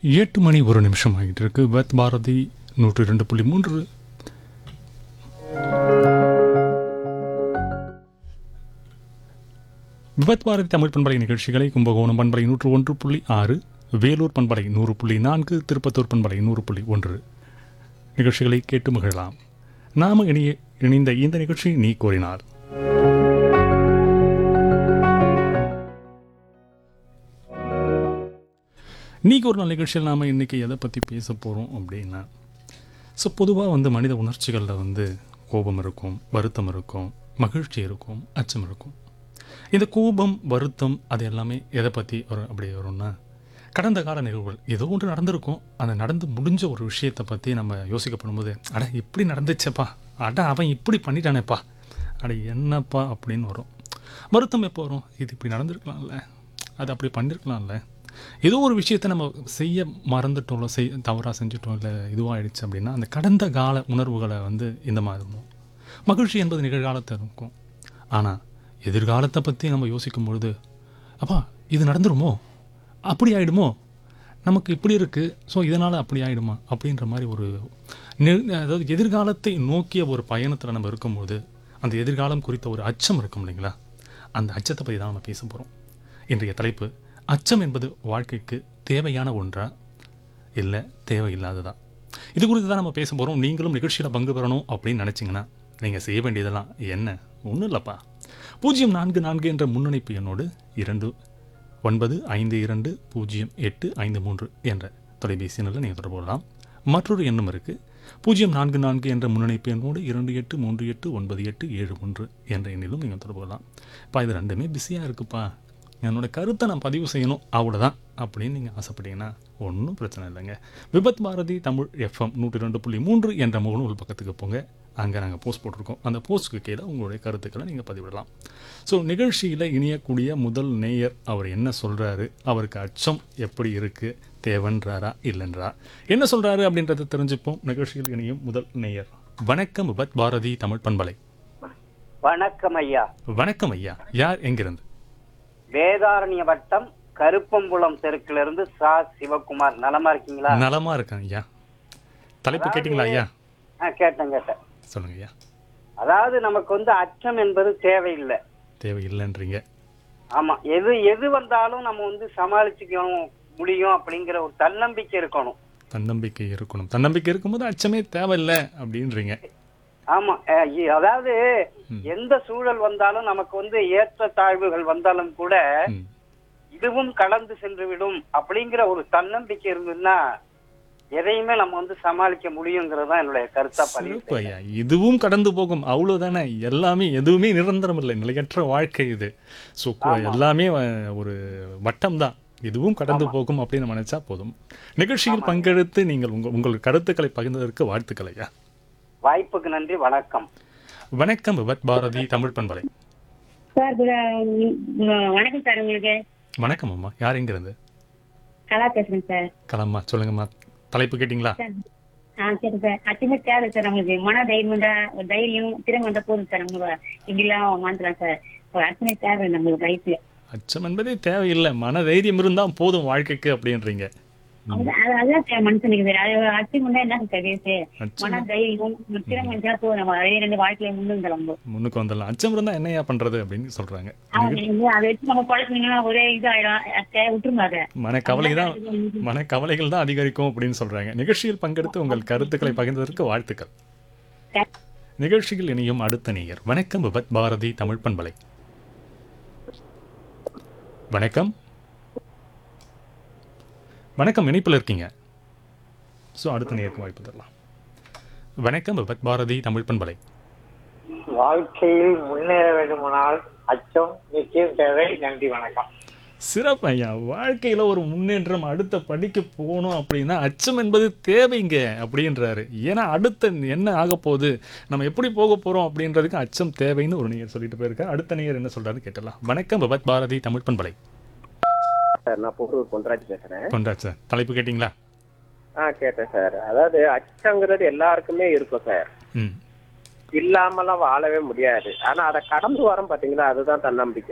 எட்டு மணி ஒரு நிமிஷம் ஆகிட்டு இருக்கு வத் பாரதி நூற்றி ரெண்டு புள்ளி மூன்று விபத் பாரதி தமிழ் பண்பலை நிகழ்ச்சிகளை கும்பகோணம் பண்பலை நூற்று ஒன்று புள்ளி ஆறு வேலூர் பண்பலை நூறு புள்ளி நான்கு திருப்பத்தூர் பண்பலை நூறு புள்ளி ஒன்று நிகழ்ச்சிகளை கேட்டு மகிழலாம் நாம இணைய இணைந்த இந்த நிகழ்ச்சி நீ கோரினார் இன்னைக்கு ஒரு நாள் நிகழ்ச்சியில் நாம் இன்றைக்கி எதை பற்றி பேச போகிறோம் அப்படின்னா ஸோ பொதுவாக வந்து மனித உணர்ச்சிகளில் வந்து கோபம் இருக்கும் வருத்தம் இருக்கும் மகிழ்ச்சி இருக்கும் அச்சம் இருக்கும் இந்த கோபம் வருத்தம் அது எல்லாமே எதை பற்றி வரும் அப்படி வரும்னா கடந்த கால நிகழ்வுகள் ஏதோ ஒன்று நடந்திருக்கும் அந்த நடந்து முடிஞ்ச ஒரு விஷயத்தை பற்றி நம்ம யோசிக்கப்படும்போது அட இப்படி நடந்துச்சேப்பா அட அவன் இப்படி பண்ணிட்டானேப்பா அட என்னப்பா அப்படின்னு வரும் வருத்தம் எப்போ வரும் இது இப்படி நடந்திருக்கலாம்ல அது அப்படி பண்ணியிருக்கலாம்ல ஏதோ ஒரு விஷயத்தை நம்ம செய்ய மறந்துட்டோம்ல செய் தவறாக செஞ்சுட்டோம் இல்லை இதுவாகிடுச்சு அப்படின்னா அந்த கடந்த கால உணர்வுகளை வந்து இந்த மாதிரி இருக்கும் மகிழ்ச்சி என்பது நிகழ்காலத்தில் இருக்கும் ஆனால் எதிர்காலத்தை பற்றி நம்ம யோசிக்கும் பொழுது அப்பா இது நடந்துருமோ அப்படி ஆயிடுமோ நமக்கு இப்படி இருக்குது ஸோ இதனால் அப்படி ஆயிடுமா அப்படின்ற மாதிரி ஒரு நெ- அதாவது எதிர்காலத்தை நோக்கிய ஒரு பயணத்தில் நம்ம இருக்கும்போது அந்த எதிர்காலம் குறித்த ஒரு அச்சம் இருக்கும் இல்லைங்களா அந்த அச்சத்தை பற்றி தான் நம்ம பேச போகிறோம் இன்றைய தலைப்பு அச்சம் என்பது வாழ்க்கைக்கு தேவையான ஒன்றா இல்லை தேவையில்லாததா இது குறித்து தான் நம்ம பேச போகிறோம் நீங்களும் நிகழ்ச்சியில் பங்கு பெறணும் அப்படின்னு நினச்சிங்கன்னா நீங்கள் செய்ய வேண்டியதெல்லாம் என்ன ஒன்றும் இல்லைப்பா பூஜ்ஜியம் நான்கு நான்கு என்ற முன்னணிப்பு எண்ணோடு இரண்டு ஒன்பது ஐந்து இரண்டு பூஜ்ஜியம் எட்டு ஐந்து மூன்று என்ற தொலைபேசி எண்ணில் நீங்கள் தொடர்பு கொள்ளலாம் மற்றொரு எண்ணும் இருக்குது பூஜ்ஜியம் நான்கு நான்கு என்ற முன்னணிப்பு எண்ணோடு இரண்டு எட்டு மூன்று எட்டு ஒன்பது எட்டு ஏழு ஒன்று என்ற எண்ணிலும் நீங்கள் தொடர்பு கொள்ளலாம் இப்போ இது ரெண்டுமே பிஸியாக இருக்குப்பா என்னோட கருத்தை நான் பதிவு செய்யணும் அவ்வளோதான் அப்படின்னு நீங்கள் ஆசைப்பட்டீங்கன்னா ஒன்றும் பிரச்சனை இல்லைங்க விபத் பாரதி தமிழ் எஃப்எம் நூற்றி ரெண்டு புள்ளி மூன்று என்ற முகநூல் பக்கத்துக்கு போங்க அங்கே நாங்கள் போஸ்ட் போட்டிருக்கோம் அந்த போஸ்ட்டுக்கு கீழே உங்களுடைய கருத்துக்களை நீங்கள் பதிவிடலாம் ஸோ நிகழ்ச்சியில் இணையக்கூடிய முதல் நேயர் அவர் என்ன சொல்கிறாரு அவருக்கு அச்சம் எப்படி இருக்குது தேவன்றாரா இல்லைன்றா என்ன சொல்கிறாரு அப்படின்றத தெரிஞ்சுப்போம் நிகழ்ச்சியில் இணையும் முதல் நேயர் வணக்கம் விபத் பாரதி தமிழ் பண்பலை வணக்கம் ஐயா வணக்கம் ஐயா யார் எங்கிருந்து வேதாரண்ய வட்டம் கருப்பம்புலம் தெருக்குல இருந்து சா சிவகுமார் நலமா இருக்கீங்களா நலமா இருக்கேன் ஐயா தலைப்பு கேட்டிங்களா ஐயா ஆ கேட்டேன் கேட்டேன் சொல்லுங்க ஐயா அதாவது நமக்கு வந்து அச்சம் என்பது தேவையில்லை தேவையில்லைன்றீங்க ஆமா எது எது வந்தாலும் நம்ம வந்து சமாளிச்சுக்கணும் முடியும் அப்படிங்கிற ஒரு தன்னம்பிக்கை இருக்கணும் தன்னம்பிக்கை இருக்கணும் தன்னம்பிக்கை இருக்கும்போது அச்சமே தேவையில்லை அப்படின்றீங்க ஆமா அஹ் இ- அதாவது எந்த சூழல் வந்தாலும் நமக்கு வந்து ஏற்ற தாழ்வுகள் வந்தாலும் கூட ம். இதுவும் கடந்து சென்று விடும் அப்படிங்கிற ஒரு தன்னம்பிக்கை இருந்ததுன்னா எதையுமே நம்ம வந்து சமாளிக்க முடியுங்கிறது தான் என்னுடைய கருத்தா பதிவு சிறப்பு ஐயா இதுவும் கடந்து போகும் அவ்வளவுதானே எல்லாமே எதுவுமே நிரந்தரம் இல்லை நிலையற்ற வாழ்க்கை இது ஸோ எல்லாமே அஹ், ஒரு வட்டம் தான் இதுவும் கடந்து போகும் அப்படின்னு நம்ம நினைச்சா போதும் நிகழ்ச்சியில் பங்கெடுத்து நீங்கள் உங்கள் உங்கள் கருத்துக்களை பகிர்ந்ததற்கு வாழ்த்துக்கள் ஐயா வாய்ப்புக்கு நன்றி வணக்கம் வணக்கம் விபத் பாரதி தமிழ் பண்பலை சார் குட் வணக்கம் சார் உங்களுக்கு வணக்கம் அம்மா யார் எங்கிருந்து கலா பேசுறேன் சார் கலம்மா சொல்லுங்கம்மா தலைப்பு கேட்டிங்களா சார் ஆ சரி சார் அச்சுமே தேவை சார் நம்மளுக்கு மன தைரியம் வந்தா ஒரு தைரியம் திறன் வந்தா போதும் சார் நம்ம இப்படிலாம் மாத்தலாம் சார் ஒரு அச்சுமே தேவை நம்மளுக்கு லைஃப்ல அச்சம் என்பதே தேவையில்லை மன தைரியம் இருந்தால் போதும் வாழ்க்கைக்கு அப்படின்றீங்க அதான் சார் மனுஷனுக்கு சார் அது அச்சு முன்னா என்ன சார் பேசு அச்சம் மன தைரியம் ஒரு திறன் வந்தா போதும் நம்ம அதே ரெண்டு வாழ்க்கையில முன்னு நம்ம முன்னுக்கு வந்துடலாம் அச்சம் இருந்தால் என்னையா பண்றது அப்படின்னு சொல்றாங்க அவங்க வந்து அதை வச்சு நம்ம பழக்கணும்னா ஒரே இதாயிடும் அத்தை விட்டுருங்க அதை மனக்கவலை தான் மனக்கவலைகள் தான் அதிகரிக்கும் அப்படின்னு சொல்றாங்க நிகழ்ச்சியில் பங்கெடுத்து உங்கள் கருத்துக்களை பகிர்ந்ததற்கு வாழ்த்துக்கள் நிகழ்ச்சியில் இணையும் அடுத்த நேயர் வணக்கம் விபத் பாரதி தமிழ் பண்பலை வணக்கம் வணக்கம் இணைப்பில் இருக்கீங்க ஸோ அடுத்த நேருக்கு வாய்ப்பு தரலாம் வணக்கம் விபத் பாரதி தமிழ் பண்பலை வாழ்க்கையில் முன்னேற வேண்டுமானால் அச்சம் நிச்சயம் தேவை நன்றி வணக்கம் சிறப்பு ஐயா வாழ்க்கையில் ஒரு முன்னேற்றம் அடுத்த படிக்க போகணும் அப்படின்னா அச்சம் என்பது தேவைங்க அப்படின்றாரு ஏன்னா அடுத்த என்ன ஆக போகுது நம்ம எப்படி போக போகிறோம் அப்படின்றதுக்கு அச்சம் தேவைன்னு ஒரு நேயர் சொல்லிட்டு போயிருக்காரு அடுத்த நேயர் என்ன சொல்றாரு கேட்டலாம் வணக்கம் பபத் பாரதி தமிழ் பண்பலை சார் நான் பொருள் பொன்ராஜ் பேசுறேன் கொண்டாச்சு சார் தலைப்பு கேட்டிங்களா ஆ கேட்டேன் சார் அதாவது அச்சங்கிறது எல்லாருக்குமே இருக்கும் சார் ம் இல்லாமலாம் வாழவே முடியாது ஆனா அதை கடந்து வரோம் பாத்தீங்களா அதுதான் தன்னம்பிக்கை